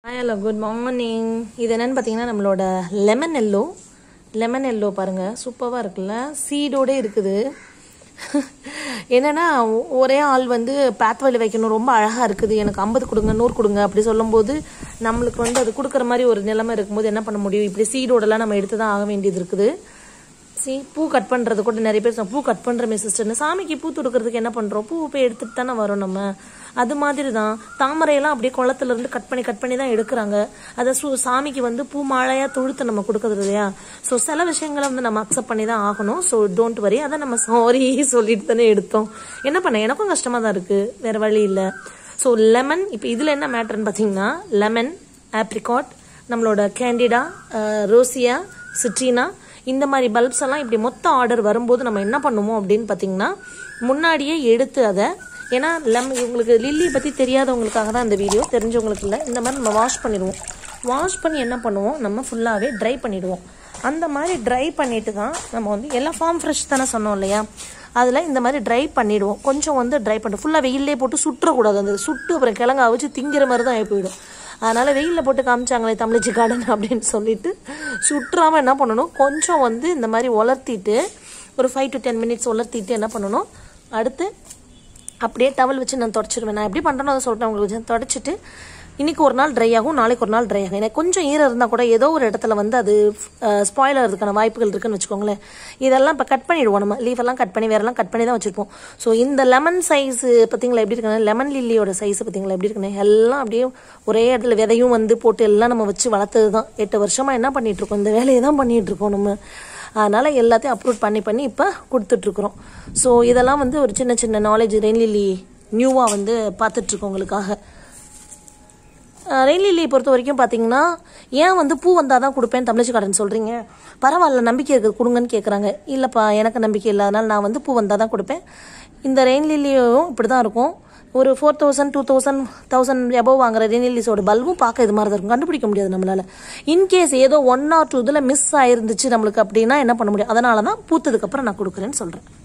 hello good morning இது என்னன்னு பார்த்தீங்கன்னா நம்மளோட லெமன் எல்லோ லெமன் எல்லோ பாருங்கள் சூப்பராக இருக்குல்ல சீடோட இருக்குது என்னன்னா ஒ- ஒரே ஆள் வந்து பேத்வலி வைக்கணும் ரொம்ப அழகாக இருக்குது எனக்கு ஐம்பது கொடுங்க நூறு கொடுங்க அப்படி சொல்லும்போது நம்மளுக்கு வந்து அது கொடுக்குற மாதிரி ஒரு நிலைமை இருக்கும்போது என்ன பண்ண முடியும் இப்படி சீடோடலாம் நம்ம எடுத்து தான் ஆக வேண்டியது இருக்குது சி பூ கட் பண்ணுறது கூட நிறைய பேர் சொன்னாங்க, பூ கட் பண்ணுறமே சிஸ்டர்னு சாமிக்கு பூ தொடுக்கிறதுக்கு என்ன பண்ணுறோம் பூ போய் எடுத்துட்டு தானே வரோம் நம்ம அது மாதிரி தான் தாமரையெல்லாம் அப்படியே குளத்துல இருந்து கட் பண்ணி கட் பண்ணி தான் எடுக்கிறாங்க அதை சு சாமிக்கு வந்து பூ மாலையாக தொழுத்து நம்ம கொடுக்குறது இல்லையா ஸோ சில விஷயங்களை வந்து நம்ம அக்செப்ட் பண்ணி தான் ஆகணும் ஸோ டோன்ட் வரி அதை நம்ம சாரி சொல்லிட்டு தானே எடுத்தோம் என்ன பண்ண எனக்கும் கஷ்டமாக தான் இருக்குது வேறு வழி இல்லை ஸோ லெமன் இப்போ இதில் என்ன மேட்டர்னு பார்த்தீங்கன்னா லெமன் ஆப்ரிகாட் நம்மளோட கேண்டிடா ரோசியா சிட்ரினா இந்த மாதிரி பல்ப்ஸ் எல்லாம் இப்படி மொத்த ஆர்டர் வரும்போது நம்ம என்ன பண்ணுவோம் அப்படின்னு பார்த்தீங்கன்னா முன்னாடியே எடுத்து அதை ஏன்னா லெம் உங்களுக்கு லில்லி பற்றி தெரியாதவங்களுக்காக தான் இந்த வீடியோ தெரிஞ்சவங்களுக்கு இல்லை இந்த மாதிரி நம்ம வாஷ் பண்ணிடுவோம் வாஷ் பண்ணி என்ன பண்ணுவோம் நம்ம ஃபுல்லாகவே ட்ரை பண்ணிடுவோம் அந்த மாதிரி ட்ரை பண்ணிட்டு தான் நம்ம வந்து எல்லாம் ஃபார்ம் ஃப்ரெஷ் தானே சொன்னோம் இல்லையா அதில் இந்த மாதிரி ட்ரை பண்ணிடுவோம் கொஞ்சம் வந்து ட்ரை பண்ணி ஃபுல்லாக வெயிலே போட்டு சுற்றக்கூடாது அந்த சுட்டு அப்புறம் கிழங்கா வச்சு திங்கிற மாதிரி தான் ஆகி போயிடும் அதனால் வெயிலில் போட்டு காமிச்சாங்களே தமிழிச்சி கார்டன் அப்படின்னு சொல்லிட்டு சுற்றாமல் என்ன பண்ணணும் கொஞ்சம் வந்து இந்த மாதிரி உலர்த்திட்டு ஒரு ஃபைவ் டு டென் மினிட்ஸ் உலர்த்திட்டு என்ன பண்ணணும் அடுத்து அப்படியே டவல் வச்சு நான் தொடச்சிருவேன் நான் எப்படி பண்ணுறேன்னு அதை சொல்லிட்டேன் உங்களுக்கு தொடச்சிட்டு இன்னைக்கு ஒரு நாள் ட்ரை ஆகும் நாளைக்கு ஒரு நாள் ட்ரை ஆகும் எனக்கு கொஞ்சம் ஈரம் இருந்தால் கூட ஏதோ ஒரு இடத்துல வந்து அது ஸ்பாயில் ஆகிறதுக்கான வாய்ப்புகள் இருக்குன்னு வச்சுக்கோங்களேன் இதெல்லாம் இப்போ கட் பண்ணிடுவோம் நம்ம லீஃப் எல்லாம் கட் பண்ணி வேறெல்லாம் கட் பண்ணி தான் வச்சுருப்போம் ஸோ இந்த லெமன் சைஸ் பார்த்தீங்களா எப்படி இருக்குன்னு லெமன் லில்லியோட சைஸ் பார்த்தீங்களா எப்படி இருக்குன்னு எல்லாம் அப்படியே ஒரே இடத்துல விதையும் வந்து போட்டு எல்லாம் நம்ம வச்சு வளர்த்தது தான் எட்டு வருஷமாக என்ன பண்ணிட்டு இருக்கோம் இந்த வேலையை தான் பண்ணிட்டு இருக்கோம் நம்ம அதனால் எல்லாத்தையும் அப்லோட் பண்ணி பண்ணி இப்போ கொடுத்துட்ருக்குறோம் ஸோ இதெல்லாம் வந்து ஒரு சின்ன சின்ன நாலேஜ் ரெயின்லிலி நியூவாக வந்து பார்த்துட்ருக்கோம் உங்களுக்காக ரெயின்லிலியை பொறுத்த வரைக்கும் பார்த்தீங்கன்னா ஏன் வந்து பூ வந்தால் தான் கொடுப்பேன் தமிழிச்சு கார்டன் சொல்கிறீங்க பரவாயில்ல நம்பிக்கை இருக்குது கொடுங்கன்னு கேட்குறாங்க இல்லைப்பா எனக்கு நம்பிக்கை இல்லை அதனால் நான் வந்து பூ வந்தால் தான் கொடுப்பேன் இந்த ரெயின்லிலியும் இப்படி தான் இருக்கும் ஒரு four thousand two thousand thousand above வாங்குற ரெயின்லிலிஸோட பல்பும் பார்க்க இது மாதிரி தான் இருக்கும் கண்டுபிடிக்க முடியாது நம்மளால இன்கேஸ் ஏதோ ஒன் ஆர் டூ இதில் மிஸ் ஆயிருந்துச்சு நம்மளுக்கு அப்படின்னா என்ன பண்ண முடியும் அதனால தான் பூத்ததுக்கப்புறம் நான் கொடுக்குறேன்னு சொல்கிறேன்